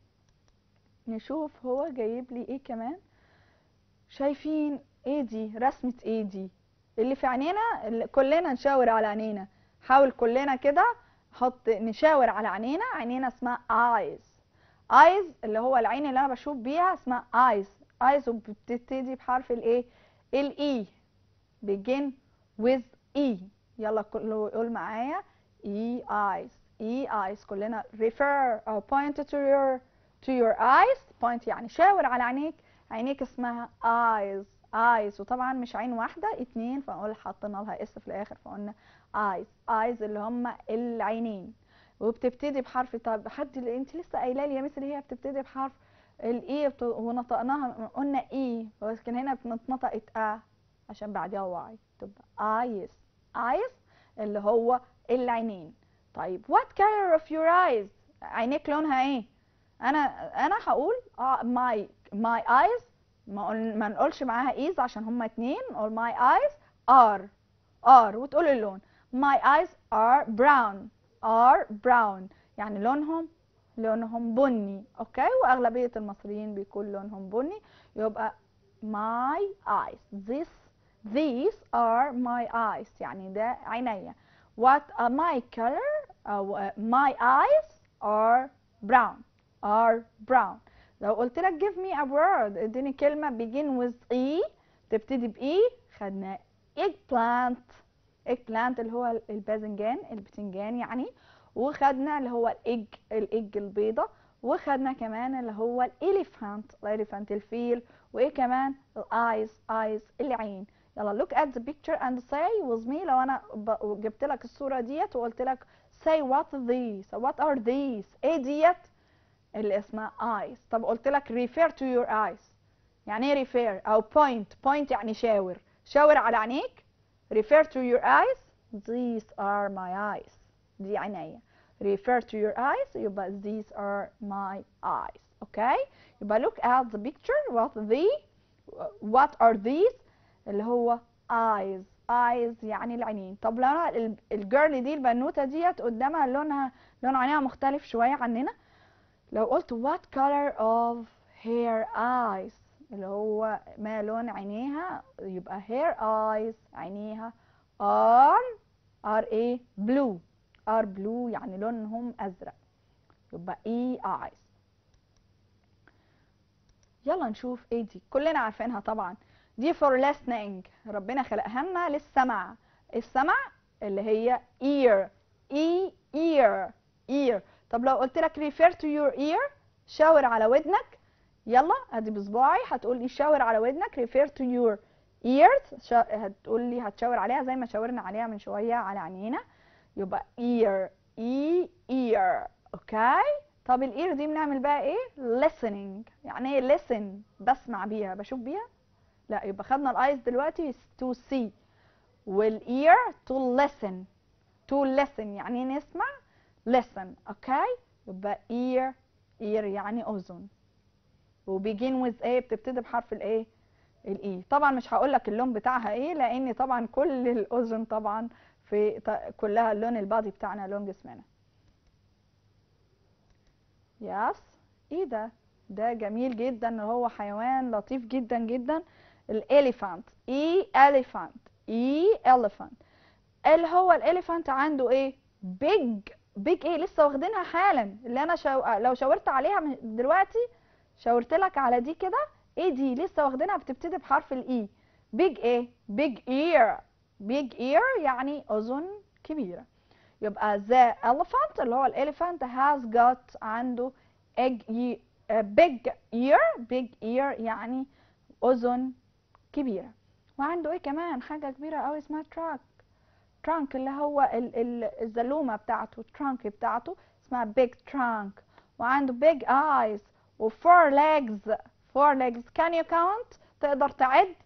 نشوف هو جايب لي ايه كمان شايفين ايه دي رسمة ايه دي اللي في عينينا اللي كلنا نشاور على عينينا حاول كلنا كده حط نشاور على عينينا عينينا اسمها eyes eyes اللي هو العين اللي انا بشوف بيها اسمها eyes eyes وبتبتدي بحرف الايه الاي begin with e يلا كله يقول معايا e eyes e eyes كلنا refer or point to your to your eyes point يعني شاور على عينيك عينيك اسمها eyes eyes وطبعا مش عين واحدة اتنين فنقول حطينا لها اس في الاخر فقلنا eyes eyes اللي هم العينين وبتبتدي بحرف طب حد اللي انت لسه قايله لي يا مس اللي هي بتبتدي بحرف الاي بت... ونطقناها قلنا اي ولكن هنا بنتنطقت ا عشان بعدها واي تبقى eyes eyes اللي هو العينين طيب what color of your eyes عينيك لونها ايه انا انا هقول آه my my eyes ما قل- ما نقولش معاها ايز عشان هما اتنين نقول my eyes are are وتقول اللون my eyes are brown are brown يعني لونهم لونهم بني اوكي واغلبيه المصريين بيكون لونهم بني يبقى my eyes this these are my eyes يعني ده عينيا what are my color أو uh, my eyes are brown are brown لو قلت لك give me a word اديني كلمة begin with e تبتدي ب e خدنا eggplant eggplant اللي هو الباذنجان البتنجان يعني وخدنا اللي هو الايج الايج البيضة وخدنا كمان اللي هو الاليفانت الاليفانت الفيل وايه كمان الايز ايز العين يلا look at the picture and say with me لو انا ب- جبت لك الصورة ديت وقلت لك say what these what are these ايه ديت اللي اسمها eyes طب قلت لك refer to your eyes يعني ايه refer او point point يعني شاور شاور على عينيك refer to your eyes these are my eyes دي عينيا refer to your eyes يبقى these are my eyes okay يبقى look at the picture what the what are these اللي هو eyes eyes يعني العينين طب لو انا ال- الجيرل دي البنوته ديت قدامها لونها لون عينيها مختلف شويه عننا لو قلت what color of her eyes اللي هو ما لون عينيها يبقى her eyes عينيها are are ايه blue are blue يعني لونهم ازرق يبقى e eyes يلا نشوف ايه دي كلنا عارفينها طبعا دي for listening ربنا خلقها لنا للسمع السمع اللي هي ear e ear ear طب لو قلت لك refer to your ear شاور على ودنك يلا ادي بصباعي هتقول لي شاور على ودنك refer to your ears شا... هتقول لي هتشاور عليها زي ما شاورنا عليها من شويه على عينينا يبقى ear e ear اوكي طب الاير دي بنعمل بقى ايه listening يعني ايه listen بسمع بيها بشوف بيها لا يبقى خدنا الايز دلوقتي to see والاير to listen to listen يعني إيه نسمع listen اوكي يبقى ear ear يعني اذن وبيجين with ايه بتبتدي بحرف الايه الاي طبعا مش هقول لك اللون بتاعها ايه لان طبعا كل الاذن طبعا في ط- كلها اللون البادي بتاعنا لون جسمنا يس ايه ده ده جميل جدا هو حيوان لطيف جدا جدا الاليفانت ايه اليفانت ايه اليفانت اللي هو الاليفانت عنده ايه بيج بيج ايه لسه واخدينها حالا اللي انا شو... لو شاورت عليها من دلوقتي شاورت لك على دي كده ايه دي لسه واخدينها بتبتدي بحرف الاي بيج ايه بيج اير بيج اير يعني اذن كبيره يبقى the elephant اللي هو الاليفانت has got عنده egg ye- a big ear big ear يعني اذن كبيره وعنده ايه كمان حاجه كبيره قوي اسمها trunk trunk اللي هو ال ال الزلومه بتاعته trunk بتاعته اسمها big trunk وعنده big eyes و four legs four legs can you count تقدر تعد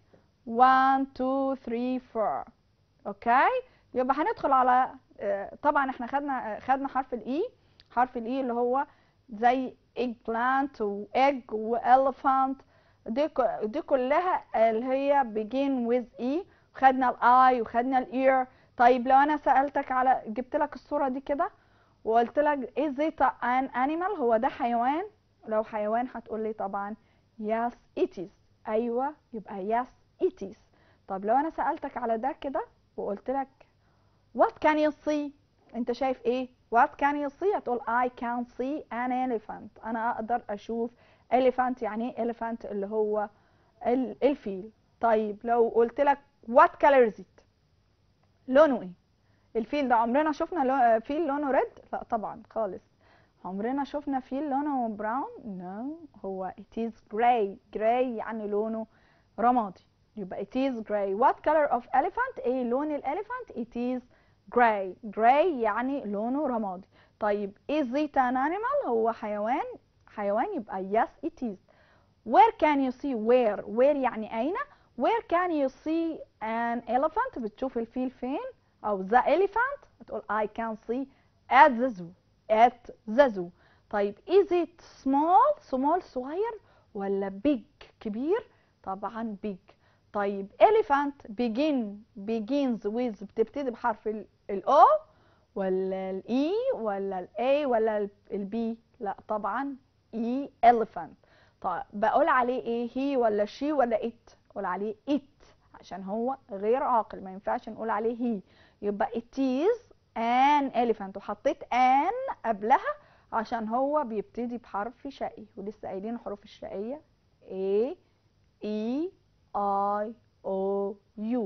1 2 3 4 اوكي يبقى هندخل على آه، طبعا احنا خدنا آه، خدنا حرف الاي حرف الاي اللي هو زي ايج بلانت وايج واليفانت دي ك- دي كلها اللي هي begin with e خدنا الاي وخدنا الاير طيب لو انا سالتك على جبت لك الصوره دي كده وقلت لك is it an animal هو ده حيوان لو حيوان هتقول لي طبعا yes it is ايوه يبقى yes it is طب لو انا سالتك على ده كده وقلت لك what can you see انت شايف ايه what can you see هتقول I can see an elephant انا اقدر اشوف elephant يعني ايه elephant اللي هو ال- الفيل طيب لو قلت لك what color is it لونه ايه الفيل ده عمرنا شفنا لو... فيل لونه ريد لا طبعا خالص عمرنا شفنا فيل لونه براون no هو it is gray gray يعني لونه رمادي يبقى it is gray what color of elephant ايه لون الاليفانت it is gray gray يعني لونه رمادي طيب is it an animal هو حيوان حيوان يبقى yes it is where can you see where where يعني أين where can you see an elephant بتشوف الفيل فين أو the elephant هتقول I can see at the zoo at the zoo طيب is it small small صغير ولا big كبير طبعا big طيب elephant begin begins with بتبتدي بحرف ال ال O ولا ال E ولا ال A ولا ال- ال B لا طبعا E elephant طيب بقول عليه ايه هي ولا she ولا it اقول عليه it عشان هو غير عاقل ما ينفعش نقول عليه هي يبقى it is an elephant وحطيت an قبلها عشان هو بيبتدي بحرف شقي ولسه قايلين الحروف الشقية A E I O U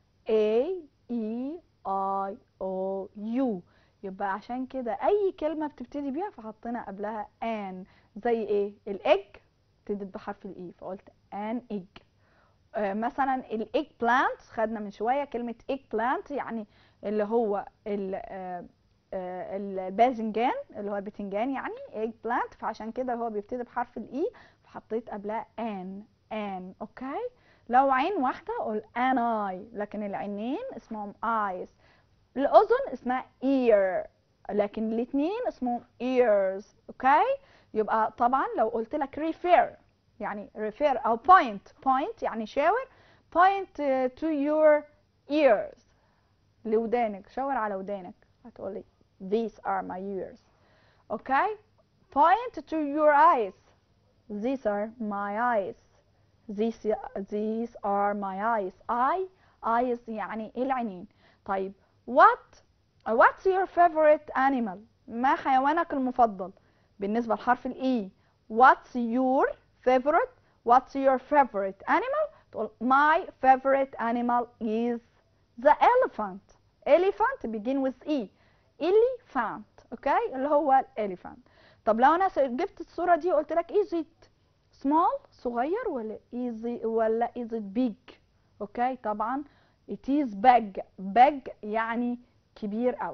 A E I O U يبقى عشان كده أي كلمة بتبتدي بيها فحطينا قبلها an زي إيه الإج ابتدت بحرف الإي فقلت an egg آه، مثلا الايج بلانت خدنا من شويه كلمه ايج بلانت يعني اللي هو ال- آه، آه، الباذنجان اللي هو البتنجان يعني ايج بلانت فعشان كده هو بيبتدي بحرف الاي فحطيت قبلها ان ان اوكي لو عين واحده اقول ان اي لكن العينين اسمهم ايز الاذن اسمها ear لكن الاثنين اسمهم ears اوكي يبقى طبعا لو قلت لك refer يعني refer او point point يعني شاور point uh, to your ears لودانك شاور على ودانك هتقولي these are my ears okay point to your eyes these are my eyes these these are my eyes eye eyes يعني العينين طيب what what's your favorite animal ما حيوانك المفضل بالنسبة لحرف الإي what's your favorite what's your favorite animal تقول my favorite animal is the elephant elephant begin with E elephant اوكي اللي هو الاليفانت طب لو انا س- جبت الصورة دي وقلت لك is it small صغير ولا is it ولا is it big اوكي طبعا it is big big يعني كبير قوي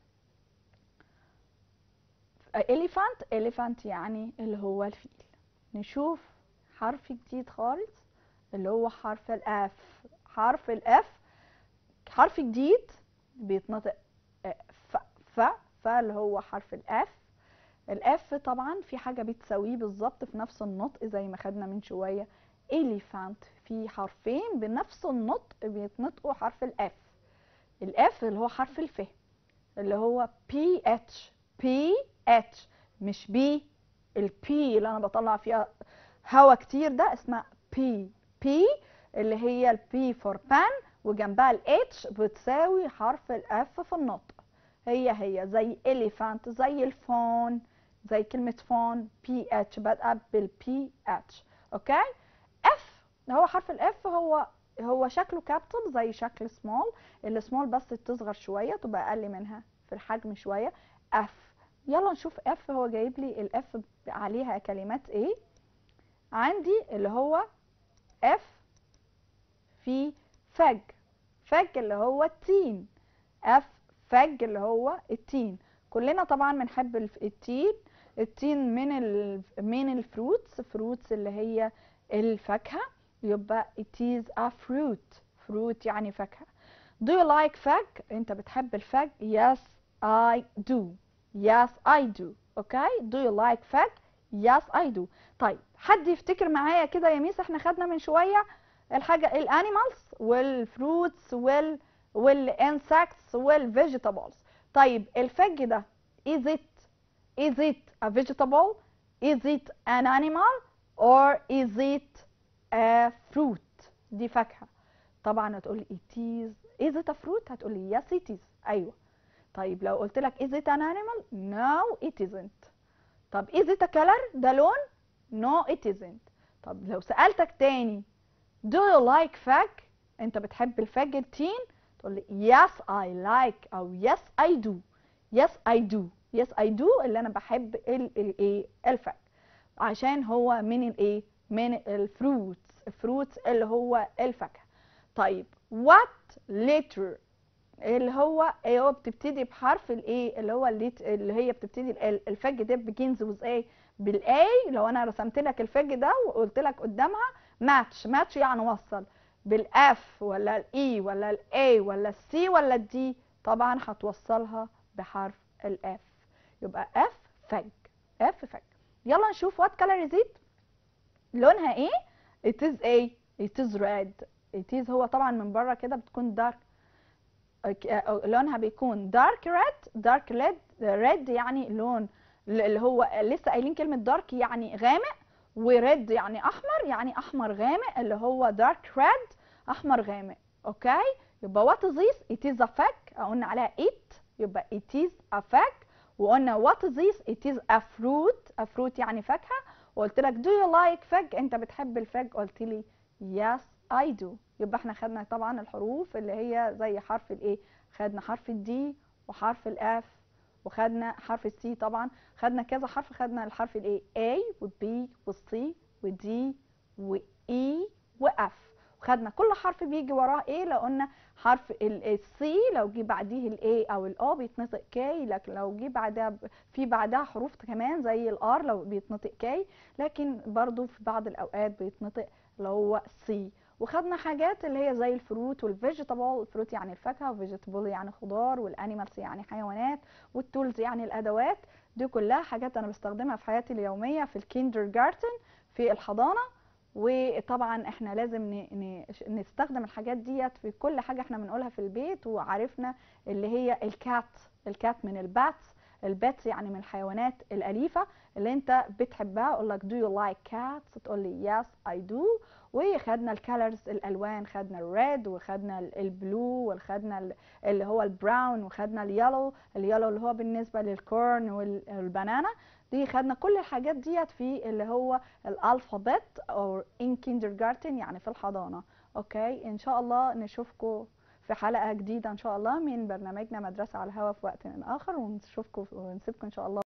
elephant elephant يعني اللي هو الفيل نشوف حرف جديد خالص اللي هو حرف الاف حرف الاف حرف جديد بيتنطق آه، ف ف ف اللي هو حرف الاف الاف طبعا في حاجه بتساويه بالظبط في نفس النطق زي ما خدنا من شويه elephant في حرفين بنفس النطق بيتنطقوا حرف الاف الاف اللي هو حرف الف اللي هو بي اتش بي اتش مش بي البي اللي انا بطلع فيها هوا كتير ده اسمها بي بي اللي هي البي فور بان وجنبها الاتش بتساوي حرف الاف في النطق هي هي زي elephant زي الفون زي كلمة فون بي اتش بادئة بالبي اتش اوكي اف هو حرف الاف هو هو شكله كابيتال زي شكل سمول السمول بس تصغر شوية تبقى اقل منها في الحجم شوية اف يلا نشوف اف هو جايب لي الاف عليها كلمات ايه عندي اللي هو اف في فج فج اللي هو التين اف فج اللي هو التين كلنا طبعا بنحب الف- التين التين من ال من الفروتس فروتس اللي هي الفاكهة يبقى it is a fruit fruit يعني فاكهة do you like فج انت بتحب الفج yes I do yes I do اوكي do you like فج yes I do طيب حد يفتكر معايا كده يا ميس احنا خدنا من شوية الحاجة الانيمالز والفروتس وال والانسكتس والفيجيتابلز طيب الفج ده is it is it a vegetable is it an animal or is it a fruit دي فاكهة طبعا هتقولي it is is it a fruit هتقولي yes it is ايوه طيب لو قلت لك is it an animal no it isn't طب is it a color ده لون no it isn't طب لو سألتك تاني do you like فج انت بتحب الفج التين تقول لي yes I like او yes I do yes I do yes I do اللي انا بحب الايه الفج عشان هو من الايه من الفروتس الفروتس اللي هو الفاكهه طيب what letter اللي هو ايه هو بتبتدي بحرف الايه اللي هو اللي, اللي هي بتبتدي ال- الفج ده begins with ايه بالاي لو انا رسمت لك الفج ده وقلت لك قدامها ماتش ماتش يعني وصل بالاف ولا الاي ولا الاي ولا السي ولا الدي طبعا هتوصلها بحرف الاف يبقى اف فج اف فج يلا نشوف وات كلر is it لونها ايه it is a it is red it is هو طبعا من بره كده بتكون dark لونها بيكون dark red dark red red يعني لون اللي هو لسه قايلين كلمة dark يعني غامق وريد يعني احمر يعني احمر غامق اللي هو dark red احمر غامق اوكي يبقى what is this it is a fag قلنا عليها it يبقى it is a fag وقلنا what is this it is a fruit a fruit يعني فاكهة وقلت لك do you like فج انت بتحب الفج قلت لي yes I do يبقى احنا خدنا طبعا الحروف اللي هي زي حرف الايه خدنا حرف الدي وحرف الاف وخدنا حرف السي طبعا خدنا كذا حرف خدنا الحرف الايه A و B و C و D و E و F وخدنا كل حرف بيجي وراه ايه لو قلنا حرف السي لو جه بعديه الاي او الاو بيتنطق كاي لكن لو جه بعدها ب- في بعدها حروف كمان زي الار لو بيتنطق كاي لكن برضو في بعض الاوقات بيتنطق اللي هو سي وخدنا حاجات اللي هي زي الفروت والفيجيتابل الفروت يعني الفاكهه والفيجيتابل يعني خضار والانيمالز يعني حيوانات والتولز يعني الادوات دي كلها حاجات انا بستخدمها في حياتي اليوميه في الكيندر جارتن في الحضانه وطبعا احنا لازم ن- ن- نستخدم الحاجات ديت في كل حاجه احنا بنقولها في البيت وعرفنا اللي هي الكات الكات من الباتس الباتس يعني من الحيوانات الاليفه اللي انت بتحبها اقول لك do you like cats تقول لي yes I do وخدنا الكالرز الالوان خدنا الريد وخدنا ال- البلو وخدنا ال- اللي هو البراون وخدنا اليلو اليلو اللي هو بالنسبه للكورن والبنانا دي خدنا كل الحاجات ديت في اللي هو الالفابت او ان كيندرجارتن يعني في الحضانه اوكي ان شاء الله نشوفكم في حلقه جديده ان شاء الله من برنامجنا مدرسه على الهوا في وقت اخر ونشوفكم ونسيبكم ان شاء الله